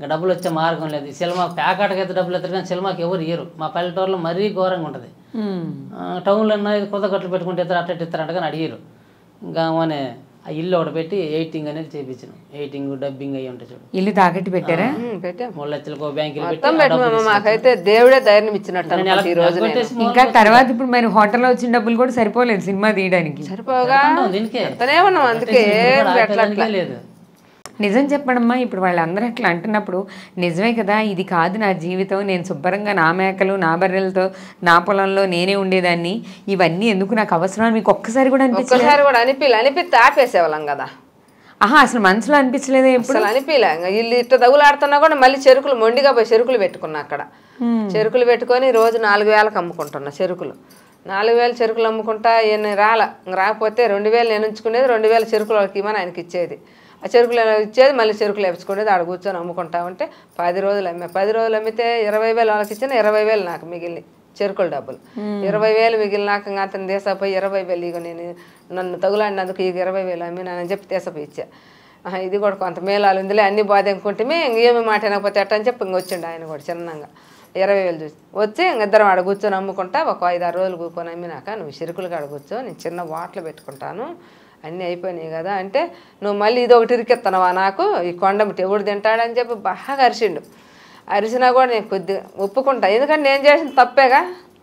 ఇంకా డబ్బులు వచ్చే మార్గం లేదు ఈ సినిమా ప్యాకాటకి అయితే డబ్బులు ఎత్తారు కానీ సినిమాకి ఎవరు ఇయ్యరు మా పల్లెటూరులో మరీ ఘోరంగా ఉంటుంది ఉమ్. టౌన్లో కొత్త కట్లు పెట్టుకుంటే ఇద్దరు అట్ట ఇట్ట ఇస్తారంట కానీ అడిగారు ఇంకా అనే ఆ ఇల్లు ఒకటి పెట్టి ఎయిటింగ్ అనేది చేయించాను ఎయిటింగ్ డబ్బింగ్ అయ్యి ఉంటాయి చూడు ఇల్లు తాకట్టు పెట్టారా ఉమ్, పెట్టాం మూడు లక్షలకు బ్యాంకులు పెట్టి మొత్తం పెట్టినాము మాకైతే దేవుడే ధైర్యం ఇచ్చినట్టు అనుకుంటా ఈ రోజు నేను. కొట్టేసి ఇంకా తర్వాత ఇప్పుడు మరి హోటల్లో వచ్చిన డబ్బులు కూడా సరిపోలేదు సినిమా తీయడానికి సరిపోగా ఉన్నాం దీనికే ఎంతనే ఉన్నాం అందుకే ఏం పెట్టలే ఆపేదానికే లేదు నిజం చెప్పడమ్మా ఇప్పుడు వాళ్ళందరూ అట్లా అంటున్నప్పుడు నిజమే కదా ఇది కాదు నా జీవితం నేను శుభ్రంగా నా మేకలు నా బర్రెలతో నా పొలంలో నేనే ఉండేదాన్ని ఇవన్నీ ఎందుకు నాకు అవసరం అని మీకు ఒక్కసారి కూడా అనిపించలేదు ఒక్కసారి కూడా అనిపిలే అనిపిస్తే ఆపేసేవాళ్ళం కదా ఆహా అసలు మనసులో అనిపించలేదే ఎప్పుడు అసలు అనిపిలే ఇంకా ఇల్లు ఇట్ట తగులాడుతున్నా కూడా మళ్ళీ చెరుకులు మొండిగా పోయి చెరుకులు పెట్టుకున్నా అక్కడ చెరుకులు పెట్టుకొని రోజు నాలుగు వేలకు అమ్ముకుంటున్నా చెరుకులు నాలుగు వేలు చెరుకులు అమ్ముకుంటా ఈయన రాల ఇంక రాకపోతే రెండు వేలు నేను ఉంచుకునేది రెండు వేల చెరుకులు వాళ్ళకి ఇవ్వని ఆయనకి ఇచ్చేది ఆ చెరుకులు ఇచ్చేది మళ్ళీ చెరుకులు వేపించుకునేది ఆడ కూర్చొని అమ్ముకుంటా ఉంటే పది రోజులు అమ్మే పది రోజులు అమ్మితే ఇరవై వేలు వాళ్ళకి ఇచ్చిన ఇరవై వేలు నాకు మిగిలి చెరుకుల డబ్బులు ఇరవై వేలు మిగిలినాక ఇంకా అతను దేశపోయి ఇరవై వేలు ఇక నేను నన్ను తగులాడినందుకు ఇక ఇరవై వేలు అమ్మినానని చెప్పి దేశపోయి ఇచ్చా ఆహా, ఇది కూడా కొంత మేళాలు ఉందిలే అన్ని బాధ అనుకుంటే ఇంకేమి మాట వినకపోతే ఎట్ట అని చెప్పి ఇంక వచ్చిండు ఆయన కూడా చిన్నంగా ఇరవై వేలు చూసి వచ్చి ఇంక ఇద్దరం ఆడ కూర్చొని అమ్ముకుంటా ఒక ఐదు ఆరు రోజులు కూర్చొని అమ్మినాక నువ్వు చెరుకులు కాడ కూర్చో నేను చిన్న వాటలు పెట్టుకుంటాను అన్నీ అయిపోయినాయి కదా అంటే నువ్వు మళ్ళీ ఇది ఒకటి ఇరికెత్తనవా నాకు ఈ కొండమిటి ఎవడు తింటాడని చెప్పి బాగా అరిచిండు అరిసినా కూడా నేను కొద్దిగా ఒప్పుకుంటా ఎందుకంటే నేను చేసిన తప్పేగా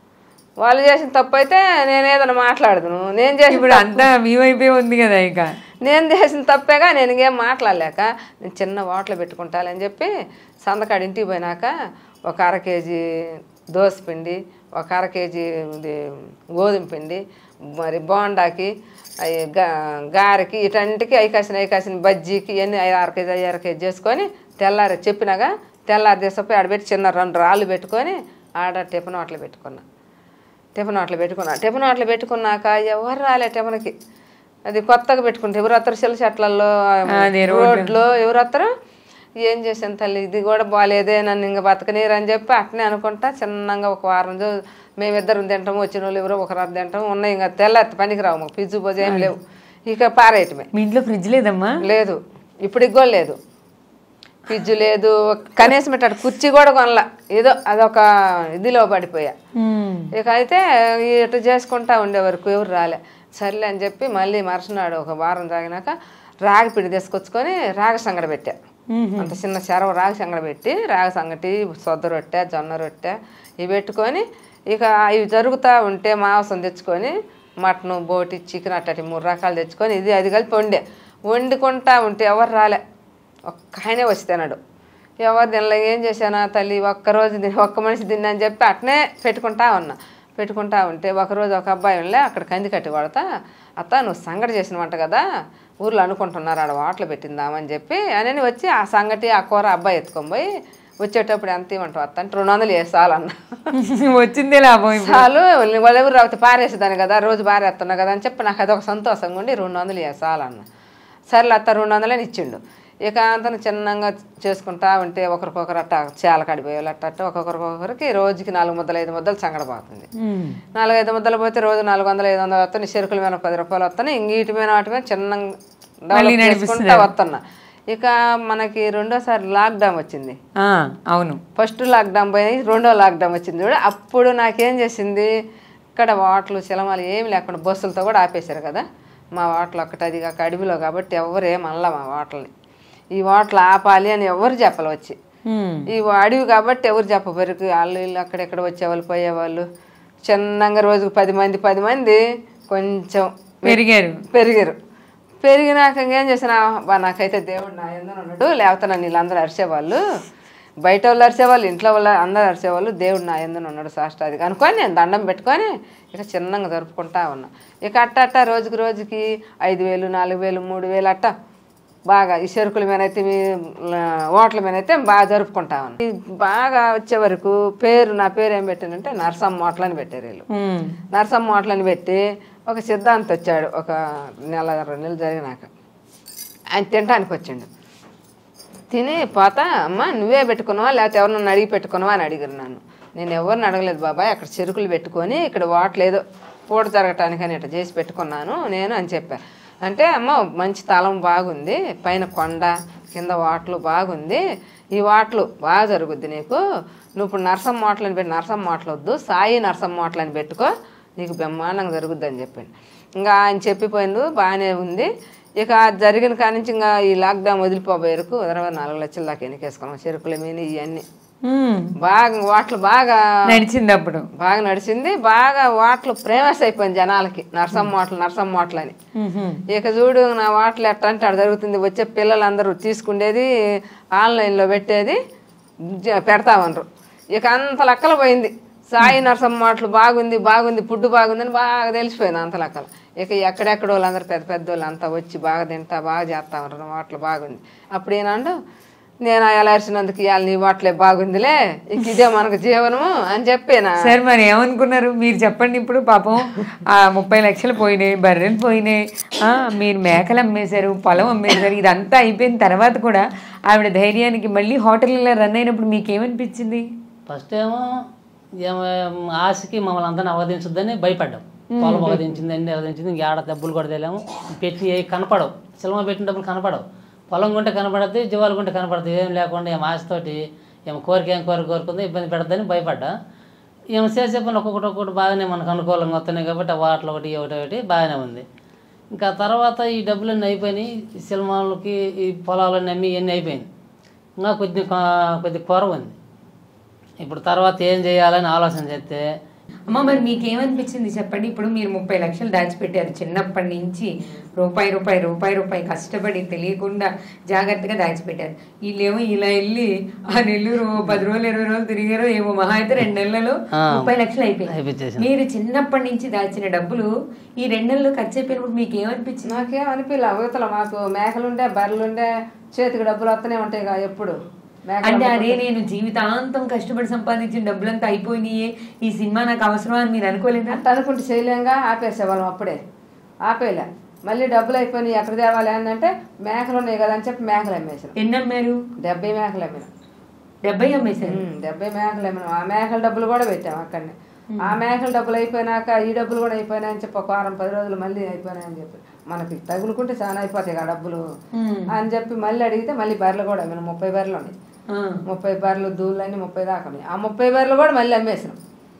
వాళ్ళు చేసిన తప్పు అయితే నేను ఏదైనా మాట్లాడదును నేను చేసిన ఇప్పుడు అంతా మీ వైపే ఉంది కదా ఇక నేను చేసిన తప్పేగా నేను ఇంకేం మాట్లాడలేక నేను చిన్న వాటలు పెట్టుకుంటానని చెప్పి సందకాడ ఇంటికి పోయినాక ఒక అర కేజీ దోస పిండి ఒక అర కేజీ ఇది గోధుమ పిండి మరి బోండాకి అవి గా గారెకి ఇటంటికి ఐకాసిన ఐకాసిన బజ్జీకి ఇవన్నీ ఐదు అర కేజీ ఐదు అర కేజీ చేసుకొని తెల్లారి చెప్పినాగా తెల్లారి తీసుకుపోయి ఆడ పెట్టి చిన్న రెండు రాళ్ళు పెట్టుకొని ఆడ టిఫిన్ హోటల్ పెట్టుకున్నా టిఫిన్ హోటల్ పెట్టుకున్నా టిఫిన్ హోటల్ పెట్టుకున్నాక ఎవరు రాలే టిఫిన్కి అది కొత్తగా పెట్టుకుంటే ఎవరు వస్తారు చిల్ల చెట్లలో అదే రోడ్లో ఎవరు వస్తారు ఏం చేశాను తల్లి ఇది కూడా బాగాలేదే నన్ను ఇంకా బతకనీరు అని చెప్పి అట్నే అనుకుంటా చిన్నగా ఒక వారం రోజు మేమిద్దరం తింటాము వచ్చిన వాళ్ళు ఎవరో ఒకరు తింటాము ఉన్నాయి ఇంకా తెల్లారి పనికి రావు మాకు పిజ్జు భోజనం ఏం లేవు ఇక పారేయటమే మీ ఇంట్లో ఫ్రిడ్జ్ లేదమ్మా లేదు ఇప్పటికి కూడా లేదు ఫ్రిడ్జ్ లేదు కనీసం ఇట్ట కుర్చీ కూడా కొనలా ఏదో అదొక ఇదిలో పడిపోయా ఉమ్. ఇక అయితే ఇటు చేసుకుంటా ఉండే వరకు ఎవరు రాలే సర్లే అని చెప్పి మళ్ళీ మరుసనాడు ఒక వారం తాగినాక రాగి పిండి తీసుకొచ్చుకొని రాగ సంగడ పెట్టా అంత చిన్న చెరవ రాగి సంగడ పెట్టి రాగి సంగటి సొద్ద రొట్టె జొన్న రొట్టె ఇవి పెట్టుకొని ఇక ఇవి జరుగుతూ ఉంటే మాంసం తెచ్చుకొని మటన్ బోటి చికెన్ అట్టటి మూడు రకాలు తెచ్చుకొని ఇది అది కలిపి వండే వండుకుంటా ఉంటే ఎవరు రాలే ఒక్క ఆయనే వచ్చి తినడు ఎవరు తినలే ఏం చేశానా తల్లి ఒక్కరోజు తిని ఒక్క మనిషి తిన్నా అని చెప్పి అట్నే పెట్టుకుంటా ఉన్నా పెట్టుకుంటా ఉంటే ఒకరోజు ఒక అబ్బాయి ఉండే అక్కడ కంది కట్టి కొడతా అత్త నువ్వు సంగటి చేసిన వంట కదా ఊర్లో అనుకుంటున్నారు ఆడ వాటలు పెట్టిందామని చెప్పి అని వచ్చి ఆ సంగటి ఆ కూర అబ్బాయి ఎత్తుకొని పోయి వచ్చేటప్పుడు ఎంత ఇవ్వమంటావు అత్త అంటే రెండు వందలు వేసాలన్న వచ్చిందే లాభం ఇప్పుడు. చాలు వాళ్ళు ఎవరు రాకపోతే పారేసేదాన్ని కదా రోజు పారేస్తున్నా కదా అని చెప్పి నాకు అదొక సంతోషంగా ఉండి రెండు వందలు వేసాలన్న సర్లే అత్త రెండు వందలని ఇచ్చిండు ఇక అంతను చిన్నంగా చేసుకుంటా ఉంటే ఒకరికొకరు అట్ట చేల కడిపోయాలి అట్ట అట్ట ఒక్కొక్కరికొకరికి రోజుకి నాలుగు ముద్దలు ఐదు ముద్దలు సంగడపోతుంది ఉమ్. నాలుగు ఐదు ముద్దలు పోతే రోజు నాలుగు వందలు ఐదు వందలు వస్తాయి చెరుకుల మీద పది రూపాయలు వస్తాయి ఇంక వీటి మీద వాటి మీద చిన్నంగా మళ్ళీ డెవలప్ చేసుకుంటా నడిపిస్తున్నారు. వస్తున్నా ఇక మనకి రెండోసారి లాక్డౌన్ వచ్చింది ఆ, అవును ఫస్ట్ లాక్డౌన్ పోయి రెండో లాక్డౌన్ వచ్చింది చూడ అప్పుడు నాకేం చేసింది ఇక్కడ వాటలు చిలమలు ఏమి లేకుండా బస్సులతో కూడా ఆపేశారు కదా మా వాటలు ఒక్కటి అది కాక అడవిలో కాబట్టి ఎవరు ఏమనలా మా వాటల్ని ఈ వాటలు ఆపాలి అని ఎవరు చెప్పాలి వచ్చి ఉమ్. ఈ అడవి కాబట్టి ఎవరు చెప్పబరు వాళ్ళు వీళ్ళు అక్కడెక్కడ వచ్చేవాళ్ళు పోయేవాళ్ళు చిన్నంగా రోజుకు పది మంది పది మంది కొంచెం పెరిగారు పెరిగారు పెరిగినాక ఇంకేం చేసిన బా నాకైతే దేవుడు నా ఎందులో ఉన్నాడు లేకపోతే నన్ను వీళ్ళందరూ అరిచేవాళ్ళు బయట వాళ్ళు అరిచేవాళ్ళు ఇంట్లో వాళ్ళు అందరూ అరిచేవాళ్ళు దేవుడు నా ఎందులో ఉన్నాడు సాష్టాది అనుకొని నేను దండం పెట్టుకొని ఇక చిన్నగా జరుపుకుంటా ఉన్నా ఇక అట్ట అట్ట రోజుకి రోజుకి ఐదు వేలు నాలుగు వేలు మూడు వేలు అట్ట బాగా ఈ చెరుకుల మీద అయితే మీ ఓట్ల మీద అయితే బాగా జరుపుకుంటా ఉన్నా ఈ బాగా వచ్చే వరకు పేరు నా పేరు ఏం పెట్టానంటే నరసమ్మ ఓట్లని పెట్టారు వీళ్ళు ఉమ్. నరసమ్మ హోటల్ని పెట్టి ఒక సిద్ధాంత్ వచ్చాడు ఒక నెల రెండు నెలలు జరిగినాక ఆయన తినడానికి వచ్చిండు తిని పోతా అమ్మ నువ్వే పెట్టుకున్నావా లేకపోతే ఎవరినన్నా అడిగి పెట్టుకున్నావా అని అడిగారు నన్ను నేను ఎవరిని అడగలేదు బాబాయ్ అక్కడ చెరుకులు పెట్టుకొని ఇక్కడ వాటర్ ఏదో పూట జరగటానికి అని ఇట్లా చేసి పెట్టుకున్నాను నేను అని చెప్పా అంటే అమ్మ మంచి తలం బాగుంది పైన కొండ కింద వాటలు బాగుంది ఈ వాటలు బాగా జరుగుద్ది నీకు నువ్వు ఇప్పుడు నరసం మోటలని పెట్టి నరసం మోటలు వద్దు సాయి నరసం మోటలని పెట్టుకో నీకు బ్రహ్మాండంగా జరుగుద్ది అని చెప్పింది ఇంకా ఆయన చెప్పిపోయింది బాగానే ఉంది ఇక అది జరిగిన కాడి నుంచి ఇంకా ఈ లాక్డౌన్ వదిలిపోబోయేరకు ఇరవై నాలుగు లక్షల దాకా ఎన్నికేసుకున్నాం చెరుకుల మీద ఇవన్నీ ఉమ్. బాగా వాటలు బాగా నడిచింది అప్పుడు బాగా నడిచింది బాగా వాటలు ప్రేమస్ అయిపోయింది జనాలకి నరసం మోటలు నరసం మోటలు అని ఉహుం. ఇక చూడు నా వాటలు ఎట్ట అంటే అక్కడ జరుగుతుంది వచ్చే పిల్లలందరూ తీసుకుండేది ఆన్లైన్లో పెట్టేది జ- పెడతా ఉండరు ఇక అంత లెక్కలు పోయింది సాయి నరసం మాటలు బాగుంది బాగుంది ఫుడ్ బాగుందని బాగా తెలిసిపోయింది అంత లెక్కలు ఇక ఎక్కడెక్కడ వాళ్ళందరూ పెద్ద పెద్ద వాళ్ళు అంతా వచ్చి బాగా తింటా బాగా చేస్తా ఉంటారు వాటలు బాగుంది అప్పుడు ఏనండు నేను ఎలా అరిచినందుకు ఇవాళ నీ వాటలే బాగుందిలే ఇక ఇదే మనకు జీవనము అని చెప్పేనా సార్ మరి ఏమనుకున్నారు మీరు చెప్పండి ఇప్పుడు పాపం ఆ ముప్పై లక్షలు పోయినాయి బర్రెలు పోయినాయి ఆ, మీరు మేకలు అమ్మేశారు పొలం అమ్మేశారు ఇదంతా అయిపోయిన తర్వాత కూడా ఆవిడ ధైర్యానికి మళ్ళీ హోటల్ ఇలా రన్ అయినప్పుడు మీకు ఏమనిపించింది ఫస్ట్ ఏమో ఏమో ఆశకి మమ్మల్ని అందరిని అవధించొద్దని భయపడ్డాం పొలం అవధించింది అన్ని అవధించింది ఇంక ఆడ డబ్బులు కూడా తెలియము పెట్టి ఏవి కనపడవు సినిమా పెట్టిన డబ్బులు కనపడవు పొలం కొంటే కనపడద్ది జీవాలు కొంటే కనపడుతుంది ఏం లేకుండా ఏం ఆశతోటి ఏం కోరిక ఏం కోరిక కోరుకుందో ఇబ్బంది పెడద్దని భయపడ్డా ఏం చేసే పని ఒక్కొక్కటి ఒక్కొక్కటి బాగానే మనకు అనుకూలంగా వస్తున్నాయి కాబట్టి ఆ వాటిలో ఒకటి ఒకటి ఒకటి బాగానే ఉంది ఇంకా తర్వాత ఈ డబ్బులన్నీ అయిపోయినాయి ఈ సినిమాలకి ఈ పొలాలన్నీ అమ్మి ఇవన్నీ అయిపోయింది ఇంకా కొద్ది కొద్ది కొరవ ఉంది ఇప్పుడు తర్వాత ఏం చేయాలని ఆలోచన చేస్తే అమ్మ మరి మీకేమనిపించింది చెప్పండి ఇప్పుడు మీరు ముప్పై లక్షలు దాచిపెట్టారు చిన్నప్పటి నుంచి రూపాయి రూపాయి రూపాయి రూపాయి కష్టపడి తెలియకుండా జాగ్రత్తగా దాచిపెట్టారు వీళ్ళేమో ఇలా వెళ్ళి ఆ నెల్లూరు ఓ పది రోజులు ఇరవై రోజులు తిరిగారో ఏమో మహా అయితే రెండు నెలలలో ఆ. ముప్పై లక్షలు అయిపోయాయి అయిపించేసింది మీరు చిన్నప్పటి నుంచి దాచిన డబ్బులు ఈ రెండు నెలలు ఖర్చు అయిపోయినప్పుడు మీకు ఏమనిపించింది నాకేం అనిపించలే అవతల మాకు మేకలుండే బర్రెలుండే చేతికి డబ్బులు వస్తూనే ఉంటాయి కదా ఎప్పుడు మేకలు అంటే అరే నేను జీవితాంతం కష్టపడి సంపాదించిన డబ్బులంతా అయిపోయినాయి ఈ సినిమా నాకు అవసరం అని మీరు అనుకోలేదా అట్ట అనుకుంటే చేయలేంగా ఆపేసేవాళ్ళం అప్పుడే ఆపేలే మళ్ళీ డబ్బులు అయిపోయినాయి ఎక్కడ తేవాలి అంటే మేకలు ఉన్నాయి కదా అని చెప్పి మేకలు అమ్మేసాం ఎన్ని అమ్మారు డెబ్బై మేకలు అమ్మినాం డెబ్బై అమ్మేశారు ఉమ్, డెబ్బై మేకలు అమ్మినాం ఆ మేకల డబ్బులు కూడా పెట్టాం అక్కడనే ఆ మేకల డబ్బులు అయిపోయినాక ఈ డబ్బులు కూడా అయిపోయినాయి అని చెప్పి ఒక వారం పది రోజులు మళ్ళీ అయిపోయినాయి అని చెప్పి మనకి తగులుకుంటే చాలా అయిపోతాయి ఆ డబ్బులు ఉమ్. అని చెప్పి మళ్ళీ అడిగితే మళ్ళీ బర్రెలు కూడా అమ్మినాం ముప్పై బర్రెలు ఉన్నాయి ఆ. ముప్పై బర్రెలు దూళ్ళని ముప్పై దాకా ఉన్నాయి ఆ ముప్పై బర్రెలు కూడా మళ్ళీ అమ్మేసినాం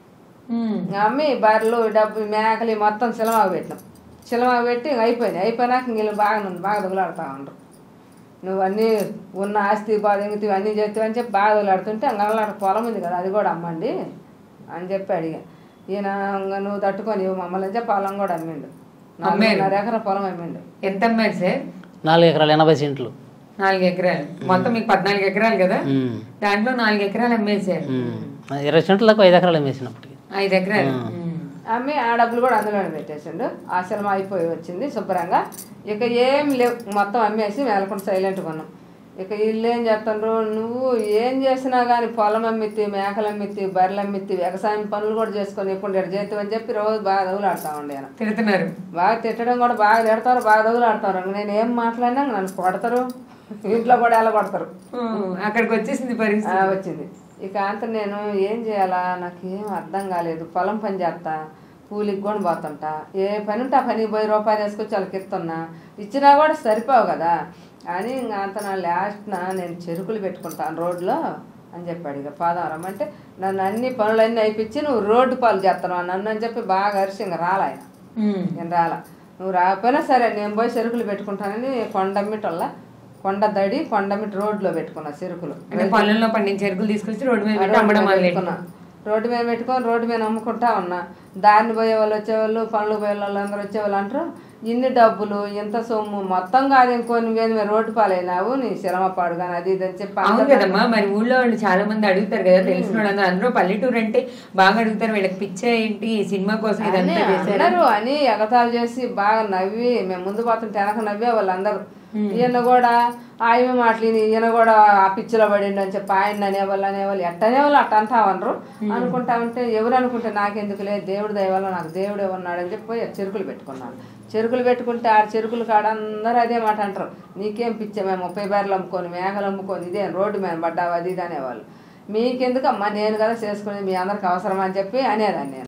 ఉమ్. అమ్మి బర్రెలు డబ్బు మేకలు ఈ మొత్తం సిలమాకు పెట్టినాం సిలమాకు పెట్టి ఇంక అయిపోయినాయి అయిపోయినాక ఇంక వీళ్ళు బాగా ఉంది బాగా దుగులాడుతూ ఉండరు నువ్వు అన్నీ ఉన్న ఆస్తి బాధ ఇంగితే అన్నీ చేస్తావు అని చెప్పి బాగా దుగులాడుతుంటే అంగళ పొలం ఉంది కదా అది కూడా అమ్మండి అని చెప్పి అడిగా ఈయన ఇంక నువ్వు తట్టుకొని ఇవ్వు మమ్మల్ని అని చెప్పి పొలం కూడా అమ్మిండు నాలుగున్నర ఎకరా పొలం అమ్మిండు ఎంత అమ్మారు సార్ నాలుగు ఎకరాలు ఎనభై సెంట్లు నాలుగు ఎకరాలు మొత్తం మీకు పద్నాలుగు ఎకరాలు కదా ఉమ్. దాంట్లో నాలుగు ఎకరాలు అమ్మేశారు ఉమ్. ఇరవై సెంట్లకు ఐదు ఎకరాలు అమ్మేసినప్పటికి ఐదు ఎకరాలు ఉమ్. అమ్మి ఆ డబ్బులు కూడా అందులోనే పెట్టేసిండు ఆ సినిమా అయిపోయి వచ్చింది శుభ్రంగా ఇక ఏం లేవు మొత్తం అమ్మేసి మేలకుండా సైలెంట్గా ఉన్నాం ఇక వీళ్ళు ఏం చేస్తుండ్రు నువ్వు ఏం చేసినా కానీ పొలం అమ్మిత్తి మేకలు అమ్మిత్తి బర్రెలు అమ్మిత్తి వ్యవసాయం పనులు కూడా చేసుకొని ఇప్పుడు ఇక్కడ చేస్తావు అని చెప్పి రోజు బాగా తగులాడుతూ ఉండే ఆయన తిడుతున్నారు బాగా తిట్టడం కూడా బాగా తిడతారు బాగా తగులాడతారు నేను ఏం మాట్లాడినా నన్ను కొడతారు ఇంట్లో కూడా ఎలా కొడతారు ఉమ్. అక్కడికి వచ్చేసింది పరిస్థితి ఆ, వచ్చింది ఇక అంత నేను ఏం చేయాలా నాకు ఏం అర్థం కాలేదు పొలం పని చేస్తా కూలికి కూడా పోతుంటా ఏ పని ఉంటే ఆ పనికి పోయి రూపాయలు వేసుకొచ్చి వాళ్ళకి ఇస్తున్నా ఇచ్చినా కూడా సరిపోవు కదా అని ఇంకా అంత నా లాస్ట్న నేను చెరుకులు పెట్టుకుంటాను రోడ్లో అని చెప్పాడు ఇక పాదారం అంటే నన్ను అన్ని పనులన్నీ అయిపించి నువ్వు రోడ్డు పాలు చేస్తున్నావు నన్ను అని చెప్పి బాగా అరిసి ఇంకా రాలా ఆయన ఉమ్. నేను రాలా నువ్వు రాకపోయినా సరే నేను పోయి చెరుకులు పెట్టుకుంటానని కొండమ్మిటల్లా కొండ దడి కొండమిటి రోడ్లో పెట్టుకున్నా చెరుకులు అంటే పొలంలో పండించే ఎరుకులు తీసుకొచ్చి రోడ్డు మీద పెట్టి అమ్మడం మొదలెట్టారు. పెట్టుకున్నా రోడ్డు మీద పెట్టుకొని రోడ్డు మీద అమ్ముకుంటా ఉన్నా దారిని పోయే వాళ్ళు వచ్చేవాళ్ళు పనులు పోయే వాళ్ళు అందరూ వచ్చేవాళ్ళు అంటారు ఇన్ని డబ్బులు ఇంత సొమ్ము మొత్తం కాదు ఇంకో నువ్వేది మీరు రోడ్డు పాలైనావు నీ శ్రమ పాడు కానీ అది ఇది అని చెప్పి అవును అందరూ కదమ్మా మరి ఊళ్ళో వాళ్ళు చాలా మంది అడుగుతారు కదా తెలిసిన వాళ్ళందరూ అందరూ పల్లెటూరు అంటే బాగా అడుగుతారు వీళ్ళకి పిచ్చ ఏంటి ఈ సినిమా కోసం అని ఇదంతా చేశారు అన్నారు అని ఎగతాలు చేసి బాగా నవ్వి మేము ముందు పోతుంటే వెనక నవ్వే వాళ్ళందరూ ఈయన కూడా ఆయన మాటలు విని ఈయన కూడా ఆ పిచ్చిలో పడిండు అని చెప్పి ఆయన అనేవాళ్ళు అనేవాళ్ళు ఎట్ట అనేవాళ్ళు అట్ట అంటా అనరు అనుకుంటా ఉంటే ఎవరు అనుకుంటే నాకెందుకులే దేవుడు దయవల్ల నాకు దేవుడే ఉన్నాడని చెప్పి పోయి చెరుకులు పెట్టుకున్నాను చెరుకులు పెట్టుకుంటే ఆ చెరుకులు కాడ అందరూ అదే మాట అంటారు నీకేం పిచ్చే మేము ముప్పై బేర్లు అమ్ముకొని మేకలు అమ్ముకొని ఇదే రోడ్డు మీద పడ్డావు అది ఇది అనేవాళ్ళు మీకెందుకు అమ్మా నేను కదా చేసుకునేది మీ అందరికి అవసరమా అని చెప్పి అనేదాన్ని నేను